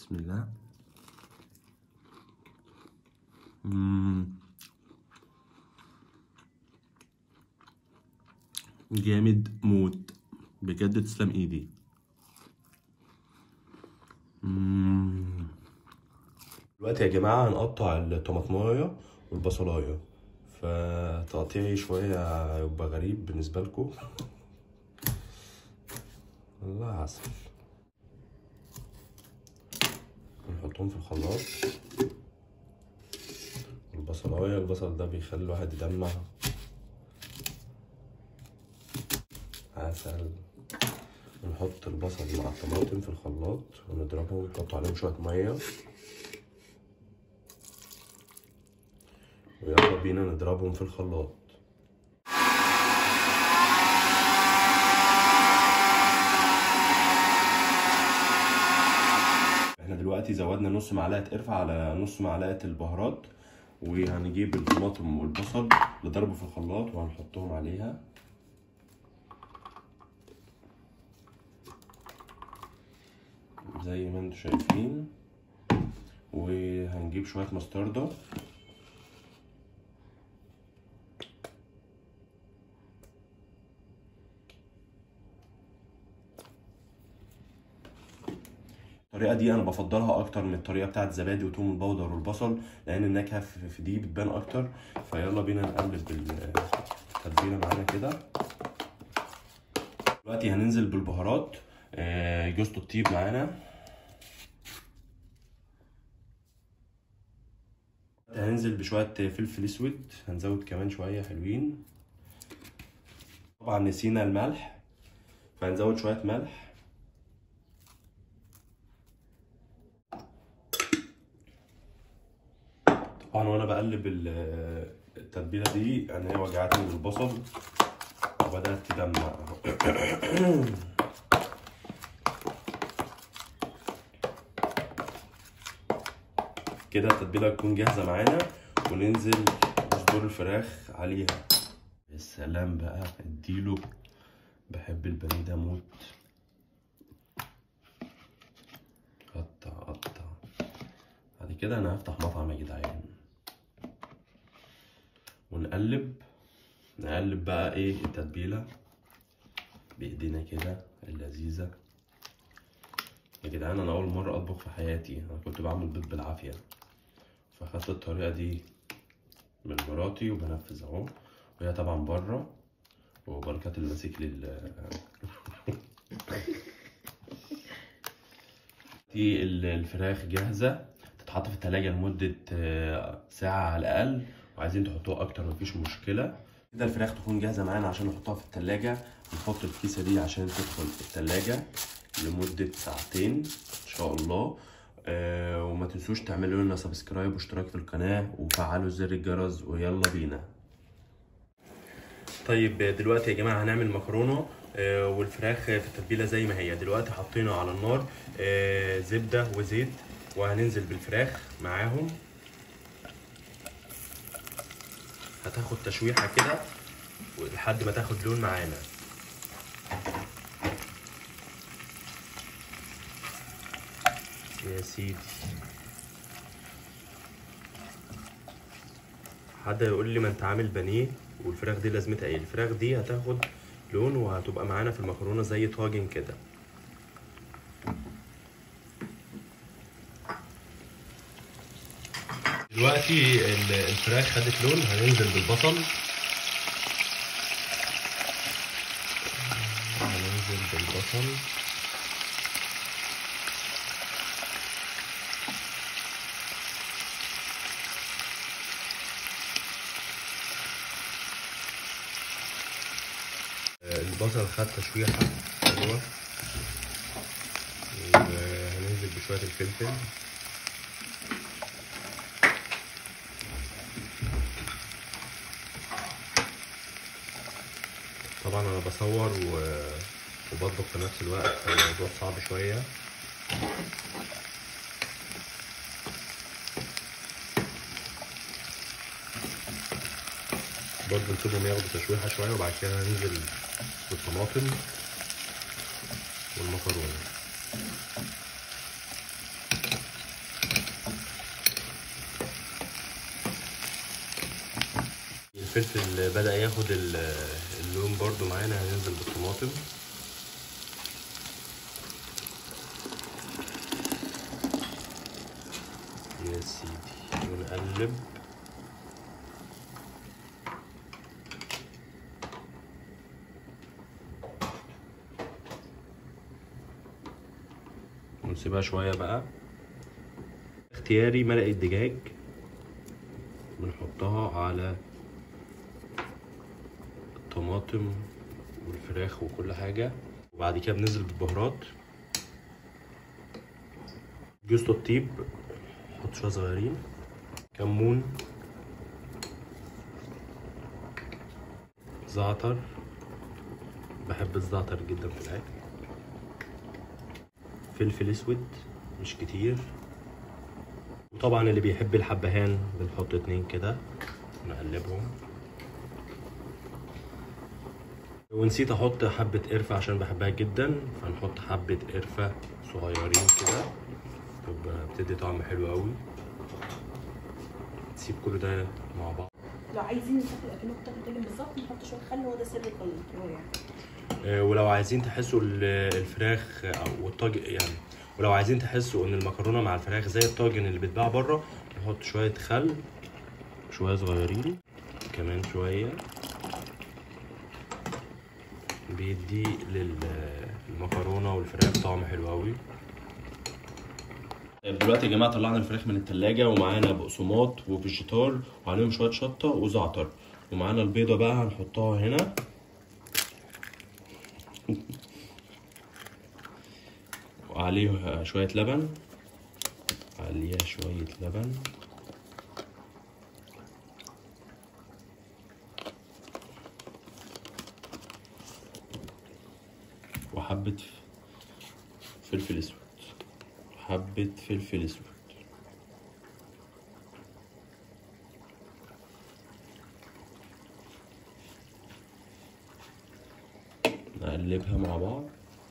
بسم الله مم. جامد موت بجد تسلم ايدي مم. دلوقتي يا جماعة هنقطع الطماطماية والبصلاية فتقطيعي شوية هيبقى غريب بالنسبة لكم الله عسل نحطهم في الخلاط البصلاية البصل ده بيخلي الواحد يدمع عسل نحط البصل مع الطماطم في الخلاط ونضربهم ونحط عليهم شوية مية ويلا بينا نضربهم في الخلاط احنا دلوقتي زودنا نص معلقة قرفة على نص معلقة البهارات وهنجيب الطماطم والبصل نضربه في الخلاط وهنحطهم عليها زي ما انتم شايفين وهنجيب شوية مستردة الطريقة دي أنا بفضلها أكتر من الطريقة بتاعت زبادي وتوم البودر والبصل لأن النكهة في في دي بتبان أكتر فيلا بينا نقلب التتبيلة معانا كده دلوقتي هننزل بالبهارات آه، جوز الطيب معانا هننزل بشوية فلفل اسود هنزود كمان شوية حلوين طبعا نسينا الملح فهنزود شوية ملح طبعا وانا بقلب ال- التتبيلة دي يعني هي وجعتني بالبصل وبدأت تدمع كده التتبيله تكون جاهزه معانا وننزل بصدور الفراخ عليها يا سلام بقى اديله بحب البانيه ده موت قطع قطع بعد كده انا هفتح مطعم يا جدعان ونقلب نقلب بقى ايه التتبيله بايدينا كده اللذيذه يا جدعان انا اول مره اطبخ في حياتي انا كنت بعمل بيض بالعافيه فاخدت الطريقه دي من مراتي وبنفذ اهو وهي طبعا بره وبركات اللي ماسك لي ال- دي ال- الفراخ جاهزه تتحط في التلاجة لمدة آه، ساعة على الأقل وعايزين تحطوها أكتر مفيش مشكلة كده الفراخ تكون جاهزة معانا عشان نحطها في التلاجة نحط الكيسة دي عشان تدخل في التلاجة لمدة ساعتين إن شاء الله آه وما تنسوش تعملوا لنا سبسكرايب واشتراك في القناة وفعلوا زر الجرس ويلا بينا طيب دلوقتي يا جماعة هنعمل مكرونة آه، والفراخ في التتبيلة زي ما هي دلوقتي حطينا على النار آه، زبدة وزيت وهننزل بالفراخ معاهم هتاخد تشويحة كده لحد ما تاخد لون معانا يا سيدي حد يقول لي ما انت عامل بانيه والفراخ دي لازمتها ايه الفراخ دي هتاخد لون وهتبقى معانا في المكرونه زي طاجن كده دلوقتي ال- الفراخ خدت لون هننزل بالبصل هننزل بالبصل البصل خد تشويحة حلوة وهننزل بشوية الفلفل طبعا انا بصور و... وبطبخ في نفس الوقت فالموضوع صعب شوية برضه نسيبهم ياخدوا تشويحة شوية وبعد كده هننزل بالطماطم والمكرونة الفلفل بدأ ياخد ال- اللون برضو معانا هننزل بالطماطم يا سيدي ونقلب ونسيبها شوية بقى اختياري مرقة دجاج بنحطها على الطماطم والفراخ وكل حاجة وبعد كده بننزل بالبهارات جوز الطيب نحط شوية صغيرين كمون زعتر بحب الزعتر جدا في الأكل فلفل اسود مش كتير وطبعا اللي بيحب الحبهان بنحط اتنين كده نقلبهم ونسيت احط حبة قرفة عشان بحبها جدا فنحط حبة قرفة صغيرين كده تبقى بتدي طعم حلو قوي نسيب كل ده مع بعض لو عايزين ناكل اكنه كنت بتتكلم بالظبط نحط شويه خل هو ده سر الكنترول يعني آه، ولو عايزين تحسوا ال- الفراخ او الطاجن يعني ولو عايزين تحسوا ان المكرونه مع الفراخ زي الطاجن اللي بيتباع بره نحط شويه خل شويه صغيرين كمان شويه بيدي للمكرونه والفراخ طعم حلو قوي دلوقتي يا جماعه طلعنا الفراخ من التلاجة ومعانا بقسماط وفيجيتار وعليهم شويه شطه وزعتر ومعانا البيضه بقى هنحطها هنا وعليه شوية لبن عليها شوية لبن وحبة فلفل اسود حبة فلفل اسود نقلبها مع بعض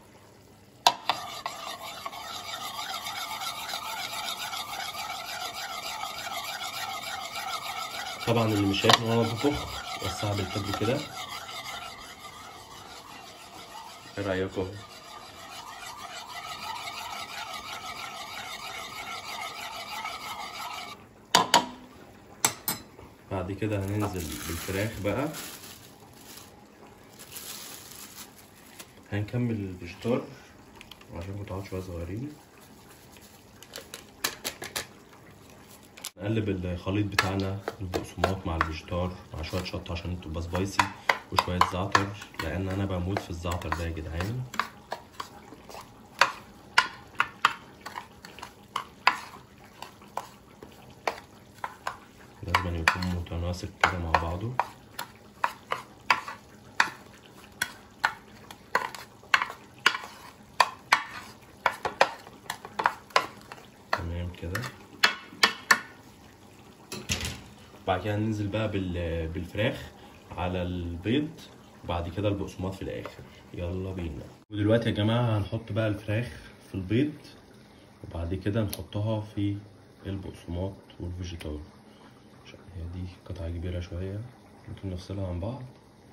طبعا اللي مش شايف ان انا بطبخ وسعها بالكبل كده ايه رايكم بعد كده هننزل بالفراخ بقى هنكمل الفيجيتار عشان قطعات شويه صغيرين نقلب الخليط بتاعنا البقسماط مع الفيجيتار مع شويه شطه عشان تبقى سبايسي وشويه زعتر لان انا بموت في الزعتر ده يا جدعان لازم يكون متناسق كده مع بعضه تمام كده بعد كده ننزل بقى بال- بالفراخ على البيض وبعد كده البقسماط في الاخر يلا بينا ودلوقتي يا جماعه هنحط بقى الفراخ في البيض وبعد كده نحطها في البقسماط والفيجيتار عشان هي دي قطعه كبيره شويه ممكن نفصلها عن بعض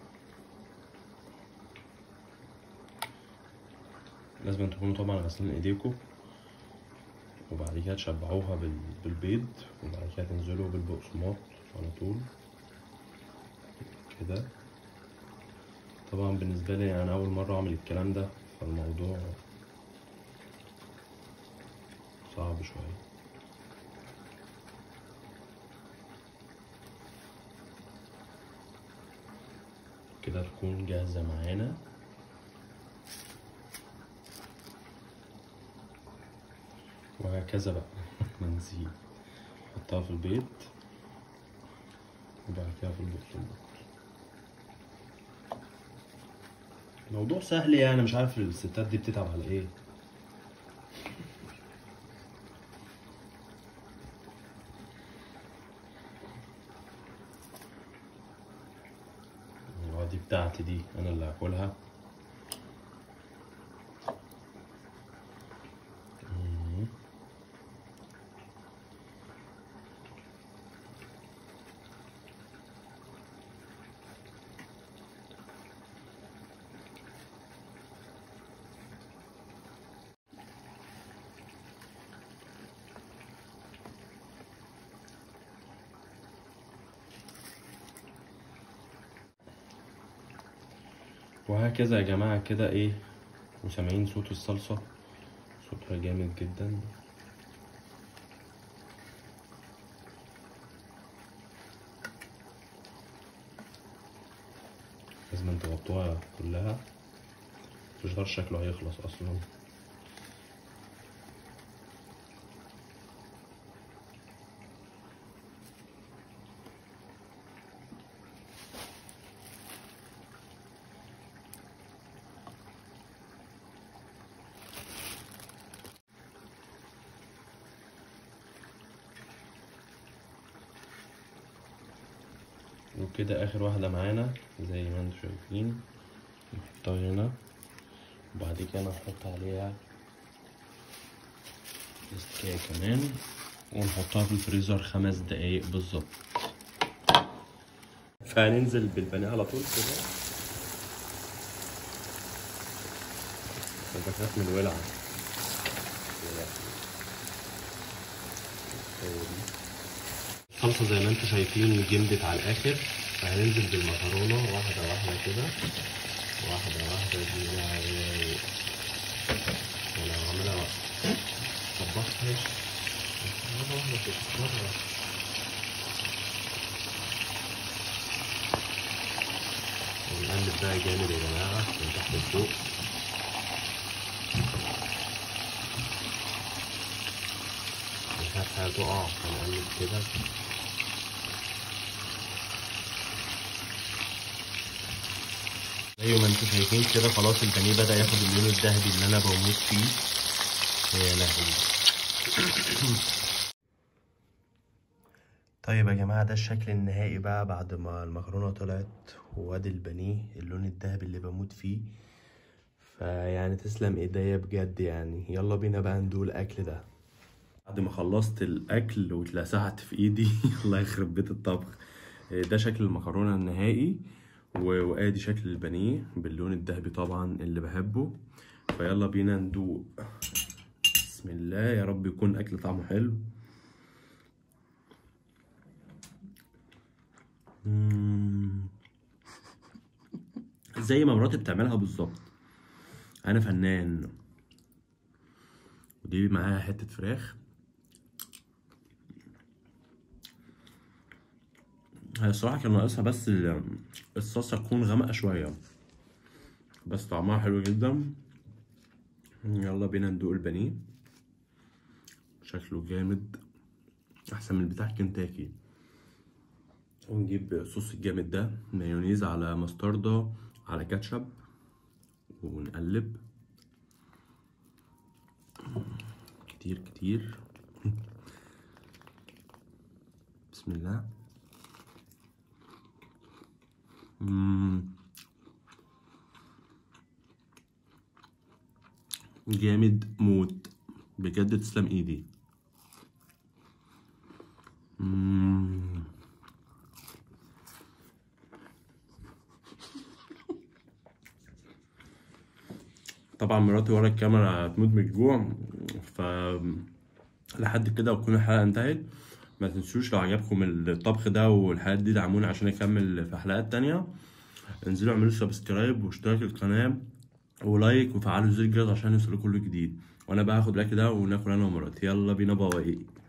لازم تكونوا طبعا غاسلين ايديكم وبعد كده تشبعوها بال- بالبيض وبعد كده تنزلوا بالبقسماط على طول كده طبعا بالنسبة لي أنا أول مرة أعمل الكلام ده فالموضوع صعب شوية كده تكون جاهزة معانا وهكذا بقى بنزيد نحطها في البيض وبعد كده في البقسماط الموضوع سهل يعني مش عارف الستات دي بتتعب على ايه آه، دي بتاعتي دي انا اللي هاكلها مم. وهكذا يا جماعة كده ايه وسامعين صوت الصلصة صوتها جامد جدا لازم تغطوها كلها مش شكله هيخلص اصلا وكده اخر واحدة معانا زي ما انتم شايفين نحطها هنا وبعد كده نحط عليها استكاية كمان ونحطها في الفريزر خمس دقايق بالظبط فهننزل بالبانيه على طول كده انا بخاف من الولعة الصلصة زي ما انتم شايفين جمدت على الآخر فهننزل بالمكرونة واحدة واحدة كده واحدة واحدة دي بقى ايه انا عاملها طبختها مرة واحدة كده مرة ونقلب بقى جامد يا جماعة من تحت لفوق مش هتقع فنقلب كده زي ما انتم شايفين كده خلاص البانيه بدأ ياخد اللون الذهبي اللي انا بموت فيه يا لهوي طيب يا جماعة ده الشكل النهائي بقى بعد ما المكرونة طلعت وادي البانيه اللون الذهبي اللي بموت فيه فيعني تسلم ايديا بجد يعني يلا بينا بقى ندوق الاكل ده بعد ما خلصت الاكل واتلسعت في ايدي الله يخرب بيت الطبخ ده شكل المكرونه النهائي وادي شكل البانيه باللون الذهبي طبعا اللي بحبه فيلا بينا ندوق بسم الله يا رب يكون اكل طعمه حلو مم. زي ما مراتي بتعملها بالظبط انا فنان ودي معاها حته فراخ هي الصراحة كان ناقصها بس الصلصة تكون غامقة شوية بس طعمها حلو جدا يلا بينا ندوق البانيه شكله جامد أحسن من بتاع كنتاكي ونجيب الصوص الجامد ده مايونيز على مستردة على كاتشب ونقلب كتير كتير بسم الله مم. جامد موت بجد تسلم ايدي مم. طبعا مراتي ورا الكاميرا هتموت من الجوع ف لحد كده وتكون الحلقه انتهت ما تنسوش لو عجبكم الطبخ ده والحلقات دي دعموني عشان اكمل في حلقات تانية انزلوا اعملوا سبسكرايب واشتراك القناة ولايك وفعلوا زر الجرس عشان يوصلكوا كل جديد وانا بقى هاخد الاكل ده وناكل انا ومراتي يلا بينا باي